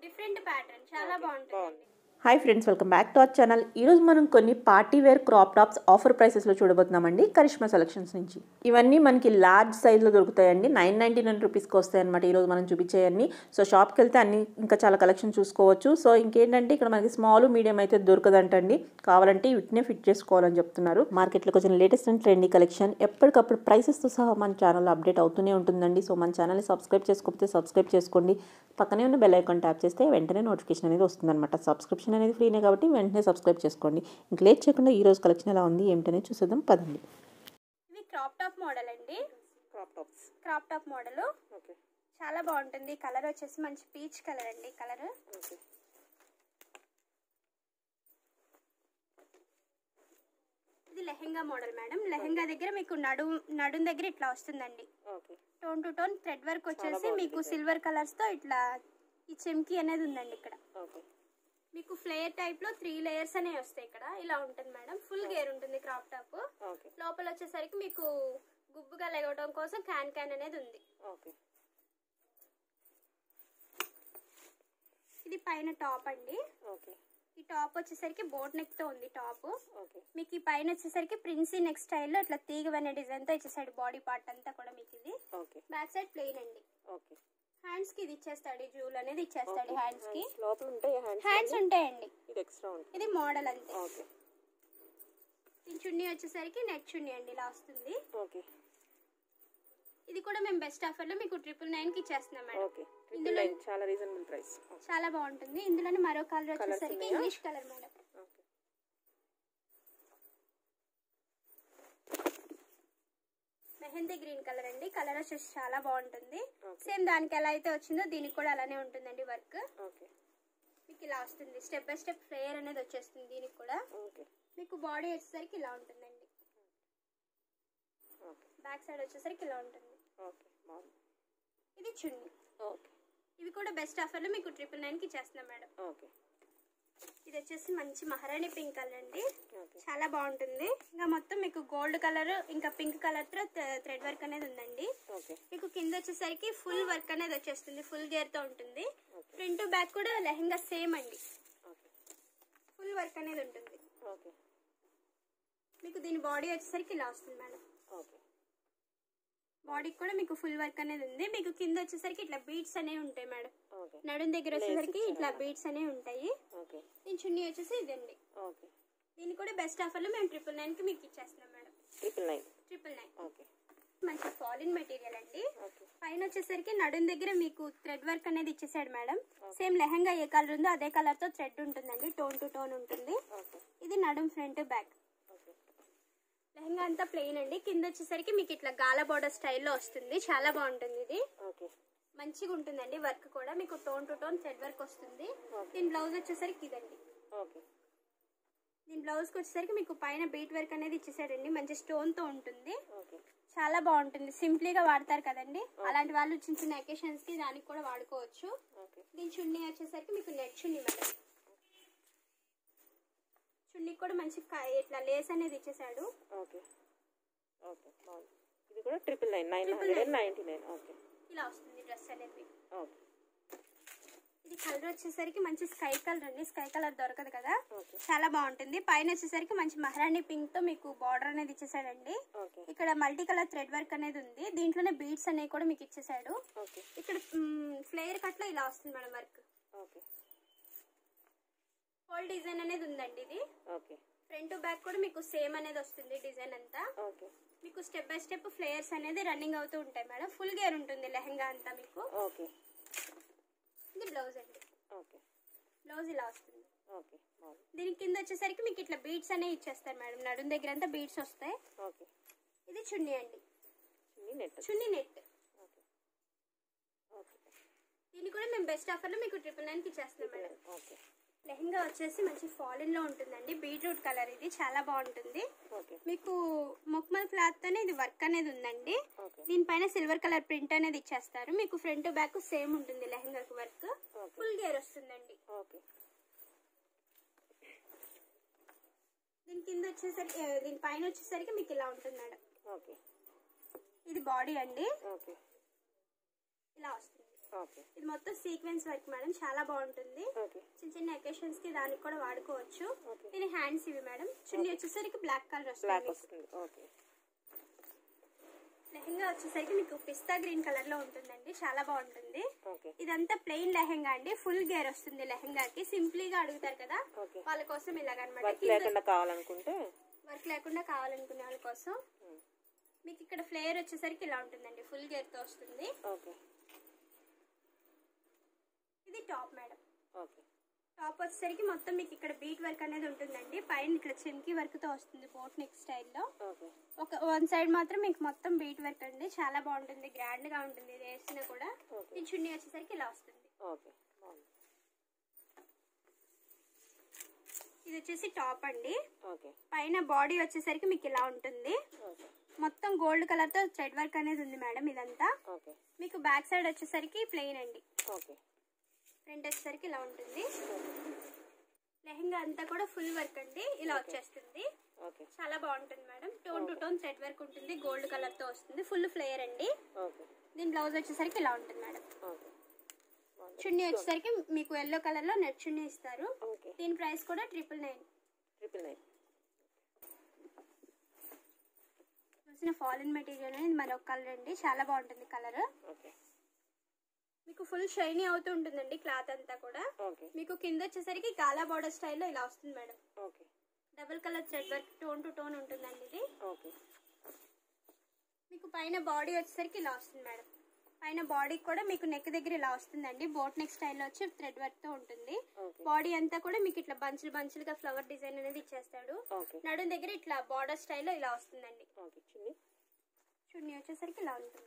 Different pattern చాలా బాగుంటుంది hi friends welcome back to our channel ఈరోజు మనం కొన్ని party wear crop tops offer ప్రైసెస్లో చూడబోతున్నామండి కరిష్మా సెలక్షన్స్ నుంచి ఇవన్నీ మనకి లార్జ్ సైజులో దొరుకుతాయండి నైన్ నైంటీ నైన్ రూపీస్కి వస్తాయి అనమాట ఈరోజు మనం చూపించేయన్ని సో షాప్కి వెళ్తే అన్ని ఇంకా చాలా కలెక్షన్ చూసుకోవచ్చు సో ఇంకేంటంటే ఇక్కడ మనకి స్మాల్ మీడియం అయితే దొరకదంటండి కావాలంటే వీటినే ఫిట్ చేసుకోవాలని చెప్తున్నారు మార్కెట్లోకి వచ్చిన లేటెస్ట్ అండ్ ట్రెండీ కలెక్షన్ ఎప్పటికప్పుడు ప్రైసెస్తో సహా మన ఛానల్లో అప్డేట్ అవుతూనే ఉంటుందండి సో మన ఛానల్ని సబ్స్క్రైబ్ చేసుకోకపోతే సబ్స్క్రైబ్ చేసుకోండి పక్కనే ఉన్న బెల్ ఐకాన్ ట్యాప్ చేస్తే వెంటనే నోటిఫికేషన్ అనేది వస్తుందన్నమాట సబ్స్క్రిప్షన్ అనేది ఫ్రీనే కాబట్టి వెంటనే సబ్స్క్రైబ్ చేసుకోండి ఇంక లేట్ చేయకుండా ఈ రోజు కలెక్షన్ ఎలా ఉంది ఏమిటనేది చూసేద్దాం పదండి ఇది క్రాప్ టాప్ మోడల్ అండి crop tops crop top model okay చాలా బాగుంటుంది కలర్ వచ్చేసి మంచి పీచ్ కలర్ అండి కలర్ ఓకే ఇది లెహెంగా మోడల్ మేడం లెహెంగా దగ్గర మీకు నడు నడుం దగ్గర ఇట్లా వస్తుందండి okay tone to tone thread work వచ్చేసి మీకు సిల్వర్ కలర్స్ తో ఇట్లా ఈ చెమ్కి అనేది ఉందండి ఇక్కడ ఓకే మీకు ఫ్లేయర్ టైప్ లో త్రీ లేయర్స్ అనేవి వస్తాయి ఇక్కడ ఇలా ఉంటుంది మేడం ఫుల్ గేర్ ఉంటుంది క్రాప్ టాప్ ఓకే లోపల వచ్చేసరికి మీకు గుబ్బుగా లెగవడం కోసం క్యాన్ క్యాన్ అనేది ఉంది ఓకే ఇది పైన టాప్ అండి ఓకే ఈ టాప్ వచ్చేసరికి బోట్ నెక్ తో ఉంది టాప్ ఓకే మీకు ఈ పైన వచ్చేసరికి ప్రిన్సీ నెక్ స్టైల్లో ఇట్లా తీగవనే డిజైన్ తో ఇచ్చేసాడు బాడీ పార్ట్ అంతా కూడా మీకు ఇది ఓకే బ్యాక్ సైడ్ ప్లెయిన్ అండి ఓకే హ్యాండ్స్ కి ఇది ఇచ్చేస్తాడు ఈ జూల్ అనేది ఇచ్చేస్తాడు హ్యాండ్స్ కి లోపల ఉంటాయి హ్యాండ్స్ హ్యాండ్స్ ఉంటాయండి ఇది ఎక్స్ట్రా ఉంటుంది ఇది మోడల్ అంతే ఓకే దీని చున్నీ వచ్చేసరికి నెట్ చున్నీ అండి ఇలా వస్తుంది ఓకే ఇది కూడా మేము బెస్ట్ ఆఫర్ లో మీకు ట్రిపుల్ నైన్ కి ఇచ్చేస్తున్నాం మేడం ఓకే ఇందులో చాలా రీజనబుల్ ప్రైస్ చాలా బాగుంటుంది ఇందులోనే మరో కలర్ వచ్చేసరికి ఉన్నాయా? English colour madam okay mehndi green colour అండి కలర్ వచ్చేసి చాలా బాగుంటుంది Okay. సేమ్ దానికి ఎలా అయితే వచ్చిందో దీనికి కూడా అలానే ఉంటుందండి వర్క్ ఓకే మీకు ఇలా వస్తుంది స్టెప్ బై స్టెప్ ఫ్లేయర్ అనేది వచ్చేస్తుంది దీనికి కూడా ఓకే మీకు బాడీ వచ్చేసరికి ఇలా ఉంటుందండి ఓకే బ్యాక్ సైడ్ వచ్చేసరికి ఇలా ఉంటుంది ఓకే బాగుంది ఇది చున్నీ ఓకే ఇవి కూడా బెస్ట్ ఆఫర్లో మీకు ట్రిపుల్ నైన్కి ఇచ్చేస్తున్నాం మేడం ఓకే ఇది వచ్చేసి మంచి మహారాణి పింక్ కలర్ అండి ఓకే చాలా బాగుంటుంది ఇంకా మొత్తం మీకు గోల్డ్ కలర్ ఇంకా పింక్ కలర్ తో థ్రెడ్ వర్క్ అనేది ఉందండి ఓకే మీకు కింద వచ్చేసరికి ఫుల్ వర్క్ అనేది వచ్చేస్తుంది ఫుల్ గేర్ తో ఉంటుంది ఓకే ఫ్రంట్ బ్యాక్ కూడా లెహంగా సేమ్ అండి ఓకే ఫుల్ వర్క్ అనేది ఉంటుంది ఓకే మీకు దీని బాడీ వచ్చేసరికి ఇలా వస్తుంది మేడం ఓకే బాడీకి కూడా మీకు ఫుల్ వర్క్ అనేది ఉంది మీకు కింద వచ్చేసరికి ఇట్లా బీట్స్ అనేవి ఉంటాయి మేడం ఓకే నడుం దగ్గర వచ్చేసరికి ఇట్లా బీట్స్ అనేవి ఉంటాయి ఓకే దీని చున్నీ వచ్చేసి ఇదండి ఓకే దీన్ని కూడా బెస్ట్ ఆఫర్లో మేము ట్రిపుల్ నైన్కి మీకు ఇచ్చేస్తున్నాం madam triple nine triple nine okay మంచి ఫాలిన్ మెటీరియల్ అండి ఓకే పైన వచ్చేసరికి నడుం దగ్గర మీకు థ్రెడ్ వర్క్ అనేది ఇచ్చేసాడు మేడం సేమ్ లెహంగా ఏ కలర్ ఉందో అదే కలర్ తో థ్రెడ్ ఉంటుందండి టోన్ టు టోన్ ఉంటుంది ఓకే ఇది నడుం ఫ్రంట్ బ్యాక్ ఓకే లెహంగా అంతా ప్లెయిన్ అండి కింద వచ్చేసరికి మీకు ఇట్లా గాల బోర్డర్ స్టైల్లో వస్తుంది చాలా బాగుంటుంది ఇది ఓకే మంచిగా ఉంటుందండి వర్క్ కూడా మీకు tone to tone thread work వస్తుంది దీని బ్లౌజ్ వచ్చేసరికి ఇదండి ఓకే దీని బ్లౌజ్కి వచ్చేసరికి మీకు పైన బీట్ వర్క్ అనేది ఇచ్చేసాడండి మంచి స్టోన్ తో ఉంటుంది ఓకే చాలా బాగుంటుంది సింప్లీగా వాడతారు కదండి అలాంటి వాళ్ళు చిన్న చిన్న అకేషన్స్ కి దానికి కూడా వాడుకోవచ్చు ఓకే దీని చున్నీ వచ్చేసరికి మీకు నెట్ చున్నీ మేడం చున్నీ కూడా మంచి క- ఇట్లా లేస్ అనేది ఇచ్చేసాడు ఓకే ఓకే బాగుంది ఇది కూడా triple nine nine Triple hundred and nine. Ninety nine okay ఇలా వస్తుంది డ్రెస్ అనేది ఓకే ఇది కలర్ వచ్చేసరికి మంచి స్కై కలర్ అండి స్కై కలర్ దొరకదు కదా ఓకే చాలా బాగుంటుంది పైన వచ్చేసరికి మంచి మహారాణి పింక్ తో మీకు బార్డర్ అనేది ఇచ్చేసాడండి ఓకే ఇక్కడ మల్టీ కలర్ థ్రెడ్ వర్క్ అనేది ఉంది దీంట్లోనే బీడ్స్ అనేవి కూడా మీకు ఇచ్చేసాడు ఓకే ఇక్కడ ఫ్లేయర్ కట్ లో ఇలా వస్తుంది madam work okay whole design అనేది ఉందండి ఇది ఓకే ఫ్రంట్ బ్యాక్ కూడా మీకు సేమ్ అనేది వస్తుంది డిజైన్ అంతా ఓకే మీకు స్టెప్ బై స్టెప్ ఫ్లేయర్స్ అనేది రన్నింగ్ అవుతూ ఉంటాయి మేడం ఫుల్ గేర్ ఉంటుంది లెహంగా అంతా మీకు ఓకే ఇది బ్లౌజ్ అండి ఓకే బ్లౌజ్ ఇలా వస్తుంది ఓకే బాగుంది దీని కింద వచ్చేసరికి మీకు ఇట్లా బీడ్స్ అనేవి ఇచ్చేస్తారు మేడం నడుం దగ్గర అంతా బీడ్స్ వస్తాయి ఓకే ఇది చున్నీ అండి చిన్ని net chunni net okay okay దీన్ని కూడా మేము బెస్ట్ ఆఫర్లో మీకు ట్రిపుల్ నైన్కి ఇచ్చేస్తున్నాం మేడం ఓకే లెహంగా వచ్చేసి మంచి ఫాలిన్ లో ఉంటుందండి బీట్రూట్ కలర్ ఇది చాలా బాగుంటుంది ఓకే మీకు మొక్మల్ క్లాత్ తోనే ఇది వర్క్ అనేది ఉందండి ఓకే దీనిపైన సిల్వర్ కలర్ ప్రింట్ అనేది ఇచ్చేస్తారు మీకు ఫ్రంట్ బ్యాక్ సేమ్ ఉంటుంది లెహంగాకి వర్క్ ఓకే ఫుల్ గేర్ వస్తుందండి ఓకే దీని కింద వచ్చేసరికి ఆ, దీని పైన వచ్చేసరికి మీకు ఇలా ఉంటుంది మేడం ఓకే ఇది బాడీ అండి ఓకే ఇలా వస్తుంది ఓకే ఇది మొత్తం సీక్వెన్స్ వర్క్ మేడం చాలా బాగుంటుంది ఓకే చిన్న చిన్న అకేషన్స్ కి దానికి కూడా వాడుకోవచ్చు Okay. దీని హ్యాండ్స్ ఇవి మేడం చున్నీ వచ్చేసరికి బ్లాక్ కలర్ బ్లాక్ వస్తుంది వస్తుంది ఓకే లెహంగా వచ్చేసరికి మీకు పిస్తా గ్రీన్ కలర్ లో ఉంటుందండి చాలా బాగుంటుంది ఓకే ఇదంతా ప్లెయిన్ లెహంగా అండి ఫుల్ గేర్ వస్తుంది లెహంగాకి సింప్లీగా అడుగుతారు కదా Okay. వాళ్ళ కోసం ఇలాగనమాట వర్క్ లేకుండా కావాలనుకుంటే వర్క్ లేకుండా కావాలనుకునే వాళ్ళ కోసం మీకు ఇక్కడ ఫ్లేయర్ వచ్చేసరికి ఇలా ఉంటుందండి ఫుల్ గేర్ తో వస్తుంది ఓకే ఇది టాప్ మేడం ఓకే టాప్ వచ్చేసరికి మొత్తం మీకు ఇక్కడ బీట్ వర్క్ అనేది ఉంటుందండి పైన ఇక్కడ చెంకి వర్క్ తో వస్తుంది బోట్ నెక్ స్టైల్లో ఓకే ఒక వన్ సైడ్ మాత్రం మీకు మొత్తం బీట్ వర్క్ అండి చాలా బాగుంటుంది గ్రాండ్ గా ఉంటుంది ఇది వేసినా కూడా Okay. ఈ చున్నీ వచ్చేసరికి ఇలా వస్తుంది ఓకే బాగుంది ఇది వచ్చేసి టాప్ అండి ఓకే పైన బాడీ వచ్చేసరికి మీకు ఇలా ఉంటుంది ఓకే మొత్తం గోల్డ్ కలర్ తో థ్రెడ్ వర్క్ అనేది ఉంది మేడం ఇదంతా ఓకే మీకు బ్యాక్ సైడ్ వచ్చేసరికి ప్లెయిన్ అండి ఓకే ఫ్రంట్ వచ్చేసరికి ఇలా ఉంటుంది లెహంగా అంతా కూడా ఫుల్ వర్క్ అండి ఇలా వచ్చేస్తుంది ఓకే చాలా బాగుంటుంది madam tone to tone thread work ఉంటుంది గోల్డ్ కలర్ తో వస్తుంది ఫుల్ ఫ్లేయర్ అండి ఓకే దీని బ్లౌజ్ వచ్చేసరికి ఇలా ఉంటుంది మేడం ఓకే బాగుంది చున్నీ వచ్చేసరికి మీకు ఎల్లో కలర్ లో నెట్ చున్నీ ఇస్తారు ఓకే దీని ప్రైస్ కూడా ట్రిపుల్ నైన్ ట్రిపుల్ నైన్ చూసిన ఫాలిన్ మెటీరియల్ అనేది మరొక కలర్ అండి చాలా బాగుంటుంది కలర్ ఓకే మీకు ఫుల్ షైనీ అవుతూ ఉంటుందండి క్లాత్ అంతా కూడా ఓకే మీకు కింద వచ్చేసరికి గాలా బార్డర్ స్టైల్లో ఇలా వస్తుంది madam okay double colour thread work tone to tone ఉంటుందండి ఇది ఓకే మీకు పైన బాడీ వచ్చేసరికి ఇలా వస్తుంది మేడం పైన బాడీ కూడా మీకు నెక్ దగ్గర ఇలా వస్తుందండి బోట్ నెక్ స్టైల్లో వచ్చి థ్రెడ్ వర్క్ తో ఉంటుంది ఓకే బాడీ అంతా కూడా మీకు ఇట్లా బంచులు బంచులుగా ఫ్లవర్ డిజైన్ అనేది ఇచ్చేస్తాడు ఓకే నడుం దగ్గర ఇట్లా బార్డర్ స్టైల్లో ఇలా వస్తుందండి ఓకే చున్నీ చున్నీ వచ్చేసరికి ఇలా ఉంటుంది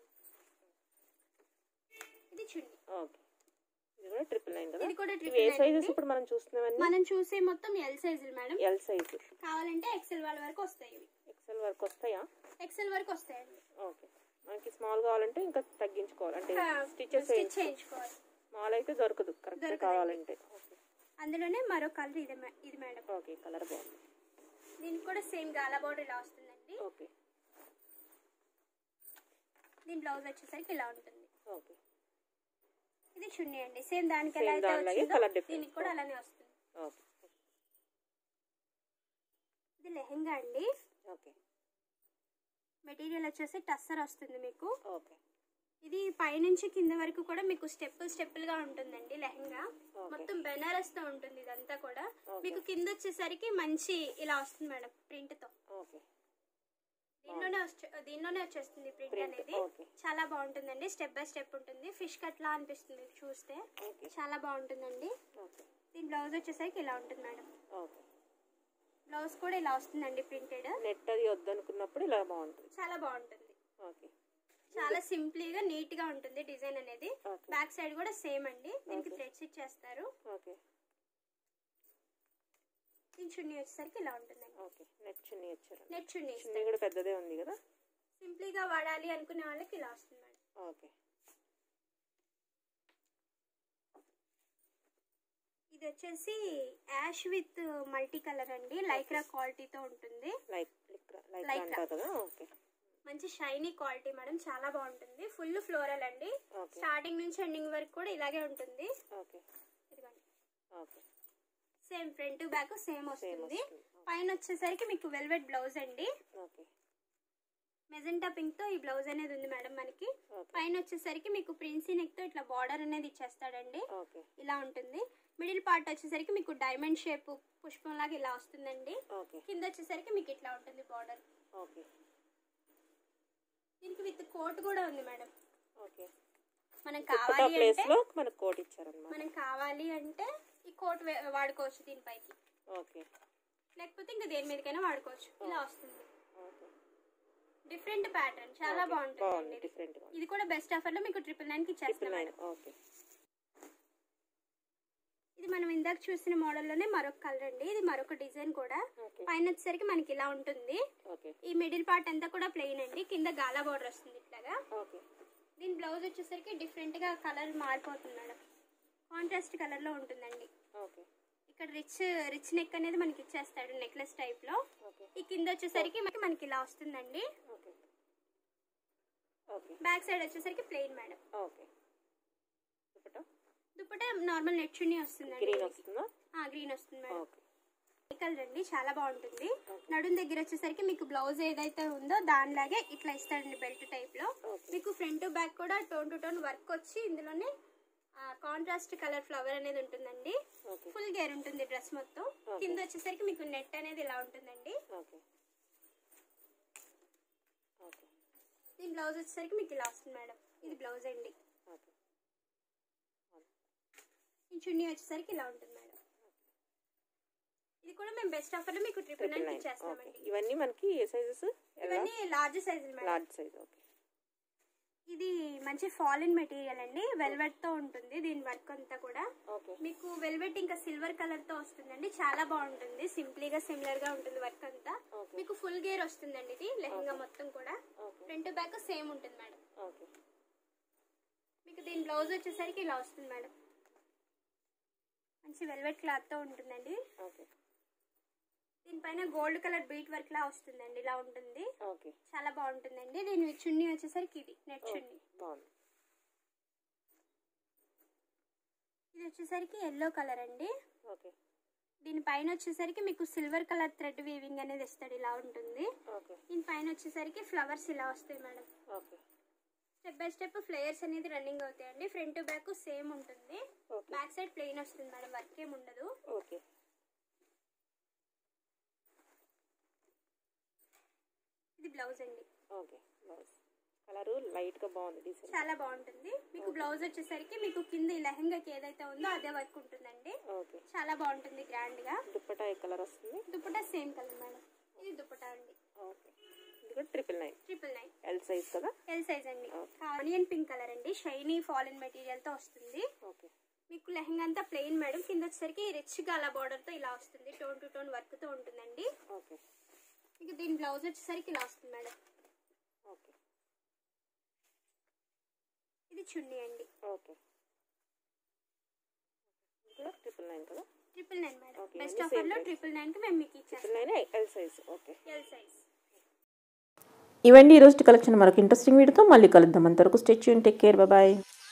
ఇది చున్నీ ఓకే ఇది కూడా ట్రిపుల్ నైన్ కదా ఇది కూడా ఇవి ఏ ట్రిపుల్ సైజెస్ ఇప్పుడు మనం చూస్తున్నామన్నీ మనం చూసే మొత్తం ఎల్ సైజులు మేడం ఎల్ సైజు కావాలంటే ఎక్సెల్ వాళ్ళ వరకు వస్తాయి ఇవి ఎక్సెల్ వరకు వస్తాయా ఎక్సెల్ వరకు వస్తాయండి ఓకే మనకి స్మాల్ కావాలంటే ఇంకా తగ్గించుకోవాలి అంటే స్టిచెస్ స్టిచ్ చేయించుకోవాలి స్మాల్ అయితే దొరకదు కరెక్ట్ దొరకదండి. కావాలంటే ఓకే అందులోనే మరో కలర్ ఇది మే- ఇది మేడం ఓకే కలర్ బాగుంది దీనికి కూడా సేమ్ గాలా బోర్డర్ ఇలా వస్తుందండి ఓకే దీని బ్లౌజ్ వచ్చేసరికి ఇలా ఉంటుంది ఓకే ఇది చున్నీ అండి సేమ్ దానికి ఎలా Same అయితే దానిలాగే వచ్చిందో colour difference. దీనికి కూడా అలానే వస్తుంది ఓకే ఇది లెహెంగా అండి ఓకే మెటీరియల్ వచ్చేసి టస్సర్ వస్తుంది మీకు ఓకే ఇది పైనుంచి కింద వరకు కూడా మీకు స్టెప్పులు స్టెప్పులుగా ఉంటుందండి లెహంగా మొత్తం బెనారస్ తో ఉంటుంది ఇదంతా కూడా మీకు కింద వచ్చేసరికి మంచి ఇలా వస్తుంది మేడం ప్రింట్ తో ఓకే దీనిలోనే వచ్చే- దీనిలోనే వచ్చేస్తుంది ప్రింట్ Print, అనేది okay. చాలా బాగుంటుందండి స్టెప్ బై స్టెప్ ఉంటుంది ఫిష్ కట్ లా అనిపిస్తుంది చూస్తే ఓకే చాలా బాగుంటుందండి ఓకే దీని బ్లౌజ్ వచ్చేసరికి ఇలా ఉంటుంది మేడం ఓకే బ్లౌజ్ కూడా ఇలా వస్తుందండి ప్రింటెడ్ నెట్ అది వద్దనుకున్నప్పుడు ఇలా బాగుంటుంది చాలా బాగుంటుంది ఓకే చాలా సింప్లీగా నీట్ గా ఉంటుంది డిజైన్ అనేది Okay. బ్యాక్ సైడ్ కూడా సేమ్ అండి దీనికి థ్రెడ్స్ ఇచ్చేస్తారు ఓకే దీని చున్నీ వచ్చేసరికి ఇలా ఉంటుందండి ఓకే నెట్ చున్నీ ఇచ్చారు నెట్ చున్నీ చున్నీ కూడా పెద్దదే ఉంది కదా సింప్లీగా వాడాలి అనుకునే వాళ్ళకి ఇలా వస్తుంది మేడం ఓకే ఇది వచ్చేసి యాష్ విత్ మల్టీ కలర్ అండి లైక్రా క్వాలిటీతో ఉంటుంది లైక్ లైక్ Lycra. అంటారు కదా ఓకే మంచి షైనీ క్వాలిటీ మేడం చాలా బాగుంటుంది ఫుల్ ఫ్లోరల్ అండి Okay. స్టార్టింగ్ నుంచి ఎండింగ్ వరకు కూడా ఇలాగే ఉంటుంది ఓకే ఇదిగోండి okay same front back same వస్తుంది వస్తుంది. పైన వచ్చేసరికి మీకు వెల్వెట్ బ్లౌజ్ అండి ఓకే మెజెంటా పింక్ తో ఈ బ్లౌజ్ అనేది ఉంది మేడం మనకి Okay. పైన వచ్చేసరికి మీకు ప్రిన్సీ నెక్ తో ఇట్లా బార్డర్ అనేది ఇచ్చేస్తాడండి ఓకే ఇలా ఉంటుంది మిడిల్ పార్ట్ వచ్చేసరికి మీకు డైమండ్ షేప్ పుష్పం లాగా ఇలా వస్తుందండి ఓకే కింద వచ్చేసరికి మీకు ఇట్లా ఉంటుంది బార్డర్ ఓకే దీనికి విత్ కోట్ కూడా ఉంది మేడం ఓకే మనం కుప్పటా కావాలి ప్లేస్ అంటే లో మనకు కోట్ ఇచ్చారన్నమాట మనం కావాలి అంటే ఈ కోట్ వే- వాడుకోవచ్చు దీనిపైకి ఓకే లేకపోతే ఇంకా దేని మీదకైనా వాడుకోవచ్చు ఇలా వస్తుంది ఓకే డిఫరెంట్ ప్యాటర్న్ చాలా బాగుంటుంది బాగుంది ఇది. డిఫరెంట్ గా ఇది కూడా బెస్ట్ ఆఫర్ లో మీకు ట్రిపుల్ నైన్ కి ట్రిపుల్ ఇచ్చేస్తున్నాం నైన్ మేడం ఓకే ఇది మనం ఇందాక చూసిన మోడల్ లోనే మరొక కలర్ అండి ఇది మరొక డిజైన్ కూడా ఓకే పైన వచ్చేసరికి మనకి ఇలా ఉంటుంది ఓకే ఈ మిడిల్ పార్ట్ అంతా కూడా ప్లెయిన్ అండి కింద గాలా బోర్డర్ వస్తుంది ఇట్లాగా ఓకే దీని బ్లౌజ్ వచ్చేసరికి డిఫరెంట్ గా కలర్ మారిపోతుంది మేడం కాంట్రాస్ట్ కలర్ లో ఉంటుందండి ఓకే ఇక్కడ రిచ్ రిచ్ నెక్ అనేది మనకి ఇచ్చేస్తాడు నెక్లెస్ టైప్ లో ఓకే ఈ కింద వచ్చేసరికి మనకి మనకి ఇలా వస్తుందండి ఓకే ఓకే బ్యాక్ సైడ్ వచ్చేసరికి plain madam okay dupatta normal net chunni వస్తుందండి గ్రీన్ వస్తుందా గ్రీన్ వస్తుంది మేడం ఓకే ఈ కలర్ అండి చాలా బాగుంటుంది నడుం దగ్గర వచ్చేసరికి మీకు బ్లౌజ్ ఏదైతే ఉందో దానిలాగే ఇట్లా ఇస్తాడండి బెల్ట్ టైప్ లో Okay. మీకు ఫ్రంట్ బ్యాక్ కూడా టోన్ టు టోన్ వర్క్ వచ్చి ఇందులోనే కాంట్రాస్ట్ కలర్ ఫ్లవర్ అనేది ఉంటుందండి ఓకే ఫుల్ గేర్ ఉంటుంది డ్రెస్ మొత్తం కింద వచ్చేసరికి మీకు నెట్ అనేది ఇలా ఉంటుందండి ఓకే ఓకే దీని బ్లౌజ్ వచ్చేసరికి మీకు ఇలా వస్తుంది మేడం ఇది బ్లౌజ్ అండి ఓకే ఈ చున్నీ వచ్చేసరికి ఇలా ఉంటుంది మేడం ఇది కూడా మేము బెస్ట్ ఆఫర్ లో మీకు triple triple nine nine okay ఇచ్చేస్తామండి ఇవన్నీ మనకి ఏ సైజెస్ ఎలా ఇవన్నీ లార్జ్ సైజులు మేడం లార్జ్ సైజ్ ఓకే ఇది మంచి ఫాలిన్ మెటీరియల్ అండి వెల్వెట్ తో ఉంటుంది దీని వర్క్ అంతా కూడా ఓకే మీకు వెల్వెట్ ఇంకా సిల్వర్ కలర్ తో వస్తుందండి చాలా బాగుంటుంది సింప్లీగా సిమిలర్ గా ఉంటుంది వర్క్ అంతా Okay. మీకు ఫుల్ గేర్ వస్తుందండి ఇది లెహంగా మొత్తం కూడా ఓకే ఫ్రంట్ బ్యాక్ సేమ్ ఉంటుంది మేడం ఓకే మీకు దీని బ్లౌజ్ వచ్చేసరికి ఇలా వస్తుంది మేడం మంచి వెల్వెట్ క్లాత్ తో ఉంటుందండి ఓకే దీనిపైన గోల్డ్ కలర్ బీట్ వర్క్ లా వస్తుందండి ఇలా ఉంటుంది ఓకే చాలా బాగుంటుందండి దీని చున్నీ వచ్చేసరికి ఇది నెట్ చున్నీ బాగుంది ఇది వచ్చేసరికి ఎల్లో కలర్ అండి ఓకే దీనిపైన వచ్చేసరికి మీకు సిల్వర్ కలర్ థ్రెడ్ వీవింగ్ అనేది ఇస్తాడు ఇలా ఉంటుంది ఓకే దీనిపైన వచ్చేసరికి ఫ్లవర్స్ ఇలా వస్తాయి madam okay step by step flares అనేది రన్నింగ్ అవుతాయండి ఫ్రంట్ బ్యాక్ సేమ్ ఉంటుంది ఓకే బ్యాక్ సైడ్ ప్లెయిన్ వస్తుంది మేడం వర్క్ ఏమి ఉండదు ఓకే ఇది బ్లౌజ్ అండి ఓకే బ్లౌజ్ కలరు లైట్గా బాగుంది డీసెంట్ చాలా బాగుంటుంది మీకు బ్లౌజ్ వచ్చేసరికి మీకు కింద ఈ లెహంగాకి ఏదైతే ఉందో అదే వర్క్ ఉంటుందండి ఓకే చాలా బాగుంటుంది గ్రాండ్ గా దుప్పటా ఏ కలర్ వస్తుంది దుపట్టా సేమ్ కలర్ మేడం ఇది దుపట్టా అండి ఓకే ఇది కూడా triple nine triple nine L size కదా ఎల్ సైజ్ అండి Okay. ఆనియన్ పింక్ కలర్ అండి షైనీ ఫాలిన్ మెటీరియల్ తో వస్తుంది ఓకే మీకు లెహంగా అంతా ప్లెయిన్ మేడం కింద వచ్చేసరికి రిచ్ గా అలా బార్డర్ తో ఇలా వస్తుంది టోన్ టు టోన్ వర్క్ తో ఉంటుందండి ఓకే మీకు దీని బ్లౌజ్ వచ్చేసరికి ఇలా వస్తుంది మేడం ఓకే ఇది చున్నీ అండి ఓకే ఇది కూడా ట్రిపుల్ నైన్ కదా triple nine madam Okay, best అన్ని ఆఫర్ same లో price. ట్రిపుల్ నైన్ కి మేము మీకు ట్రిపుల్ ఇచ్చేస్తాం nine L size okay L size ఇవండి ఈరోజు కలెక్షన్ మరొక ఇంట్రెస్టింగ్ వీడియోతో మళ్ళీ కలుద్దాం అంతవరకు స్టెచ్యూ టేక్ కేర్ బాయ్